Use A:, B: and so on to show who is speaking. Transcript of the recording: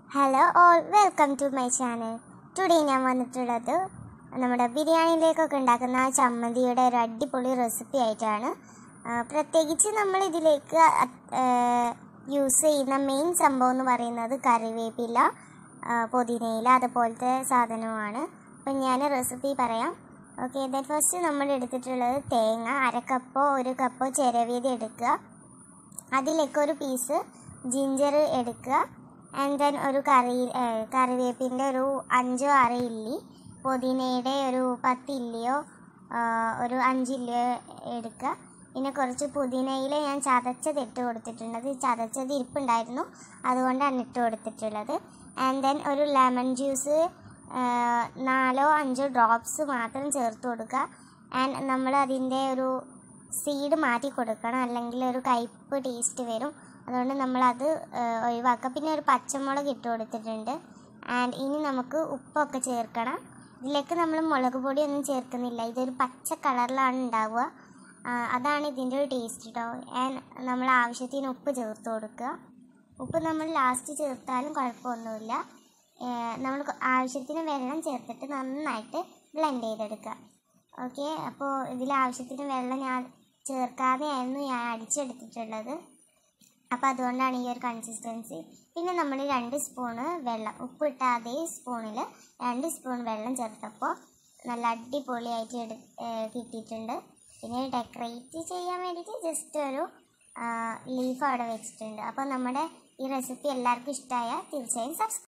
A: hello all welcome to my channel today ഞാൻ വന്നിട്ടുള്ളത് നമ്മുടെ ബിരിയാണിയിലേക്കൊക്കെ ഉണ്ടാക്കുന്ന ആ ചമ്മന്തിയുടെ ഒരു അടിപൊളി റെസിപ്പി ആയിട്ടാണ് ആ, പ്രത്യേകിച്ച് നമ്മൾ ഇതിലേക്ക് യൂസ് ചെയ്യുന്ന മെയിൻ സംഭവം എന്ന് പറയുന്നത് കറിവേപ്പില ആ, പുതിനയില അതുപോലത്തെ സാധനമാണ് അപ്പം ഞാൻ റെസിപ്പി പറയാം ഓക്കെ ദാറ്റ് ഫസ്റ്റ് നമ്മൾ എടുത്തിട്ടുള്ളത് തേങ്ങ അര കപ്പോ ഒരു കപ്പോ ചിരവിയത് എടുക്കുക അതിലേക്ക് ഒരു പീസ് ജിഞ്ചർ എടുക്കുക ആൻഡ് ദെൻ ഒരു കറി ഏഹ് കറിവേപ്പിൻ്റെ ഒരു അഞ്ചോ ആറ് ഇല്ലി പുതിനയുടെ ഒരു പത്ത് ഇല്ലിയോ ആഹ് ഒരു അഞ്ച് ഇല്ലിയോ എടുക്കുക പിന്നെ കുറച്ച് പുതിനയിൽ ഞാൻ ചതച്ചത് ഇട്ട് കൊടുത്തിട്ടുണ്ട് അത് ചതച്ചത് ഇരിപ്പുണ്ടായിരുന്നു അതുകൊണ്ടാണ് ഇട്ട് കൊടുത്തിട്ടുള്ളത് ആൻഡ് ദെൻ ഒരു ലെമൺ ജ്യൂസ് നാലോ അഞ്ചോ ഡ്രോപ്സ് മാത്രം ചേർത്ത് കൊടുക്കുക ആൻഡ് നമ്മൾ അതിൻ്റെ ഒരു സീഡ് മാറ്റി കൊടുക്കണം അല്ലെങ്കിൽ ഒരു കയ്പ്പ് ടേസ്റ്റ് വരും അതുകൊണ്ട് നമ്മളത് ഏഹ്, ഒഴിവാക്കുക പിന്നെ ഒരു പച്ചമുളക് ഇട്ട് കൊടുത്തിട്ടുണ്ട് ആൻഡ് ഇനി നമുക്ക് ഉപ്പൊക്കെ ചേർക്കണം ഇതിലേക്ക് നമ്മൾ മുളക് പൊടി ഒന്നും ചേർക്കുന്നില്ല ഇതൊരു പച്ച കളറിലാണ് ഉണ്ടാവുക ആ, അതാണ് ഇതിൻ്റെ ഒരു ടേസ്റ്റ് കേട്ടോ ആൻഡ് നമ്മൾ ആവശ്യത്തിന് ഉപ്പ് ചേർത്ത് കൊടുക്കുക ഉപ്പ് നമ്മൾ ലാസ്റ്റ് ചേർത്താലും കുഴപ്പമൊന്നുമില്ല ഏഹ്, നമ്മൾ കൊ- ആവശ്യത്തിന് വെള്ളം ചേർത്തിട്ട് നന്നായിട്ട് ബ്ലെൻഡ് ചെയ്തെടുക്കുക ഓക്കെ അപ്പോൾ ഇതിൽ ആവശ്യത്തിന് വെള്ളം ഞാൻ ചേർക്കാതെയായിരുന്നു ഞാൻ അടിച്ചെടുത്തിട്ടുള്ളത് അപ്പോൾ അതുകൊണ്ടാണ് ഈ ഒരു കൺസിസ്റ്റൻസി പിന്നെ നമ്മൾ രണ്ട് സ്പൂണ് വെള്ളം ഉപ്പിട്ട അതേ സ്പൂണിൽ രണ്ട് സ്പൂൺ വെള്ളം ചേർത്തപ്പോൾ നല്ല അടിപൊളിയായിട്ട് എടു ഏഹ് കിട്ടിയിട്ടുണ്ട് പിന്നെ ഡെക്കറേറ്റ് ചെയ്യാൻ വേണ്ടിയിട്ട് ജസ്റ്റ് ഒരു ലീഫ് അവിടെ വെച്ചിട്ടുണ്ട് അപ്പോൾ നമ്മുടെ ഈ റെസിപ്പി എല്ലാവർക്കും ഇഷ്ടമായാൽ തീർച്ചയായും സബ്സ്ക്രൈബ്